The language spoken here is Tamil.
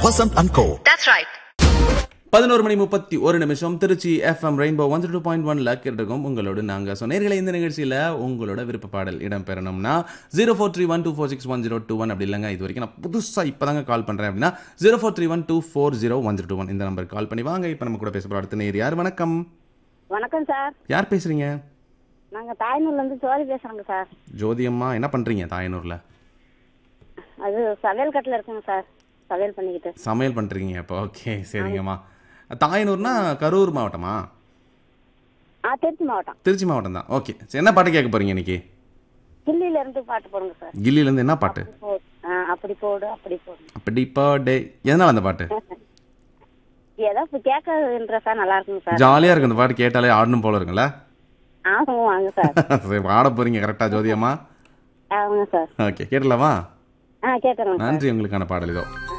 Vasant and Co. That's right. பதினோரு மணி முப்பத்தி ஒரு நிமிஷம் Tiruchi FM rainbow one two point ஒன்ல கேட்டிருக்கோம் உங்களோட நாங்கள் ஸோ நேர்களை இந்த நிகழ்ச்சியில் உங்களோட விருப்ப பாடல் இடம் பெறணும்னா zero four three one two four six one zero two one அப்படி இல்லைங்க இது வரைக்கும் நான் புதுசாக இப்போ தாங்க கால் பண்ணுறேன் அப்படின்னா zero four three one two four zero one zero two one இந்த நம்பருக்கு கால் பண்ணி வாங்க இப்போ நம்ம கூட பேச போகிற அடுத்த நேர் யார் வணக்கம் வணக்கம் சார் யார் பேசுறீங்க நாங்க தாய்நூர்ல இருந்து ஜோதி பேசுறோங்க சார் ஜோதி அம்மா என்ன பண்ணுறீங்க தாயனூரில் அது சமையல் கட்டில் இருக்குங்க சார் சமையல் பண்ணிக்கிட்டு சமையல் பண்ணுறீங்க இப்போ ஓகே சரிங்கம்மா தாயனூர்னா கரூர் மாவட்டமா ஆ திருச்சி மாவட்டம் திருச்சி மாவட்டம் தான் ஓகே சரி என்ன பாட்டு கேட்க போறீங்க இன்னைக்கு கில்லியில இருந்து பாட்டு போடுங்க சார் கில்லிலேருந்து என்ன பாட்டு போடு. ஆ, அப்படி போடு அப்படி போடு அப்படி பாடே எதனால அந்த பாட்டு ஏதோ இப்ப கேட்க இன்ட்ரெஸ்டா நல்லா இருக்குங்க சார் ஜாலியாக இருக்கு அந்த பாட்டு கேட்டாலே ஆடணும் போல இருக்குல்ல ஆமாம் வாங்க சார் சரி பாட போறீங்க கரெக்டாக ஜோதியம்மா ஆமாங்க சார் ஓகே கேட்டலாமா ஆ கேட்டுறேங்க சார் நன்றி உங்களுக்கான பாடல் இதோ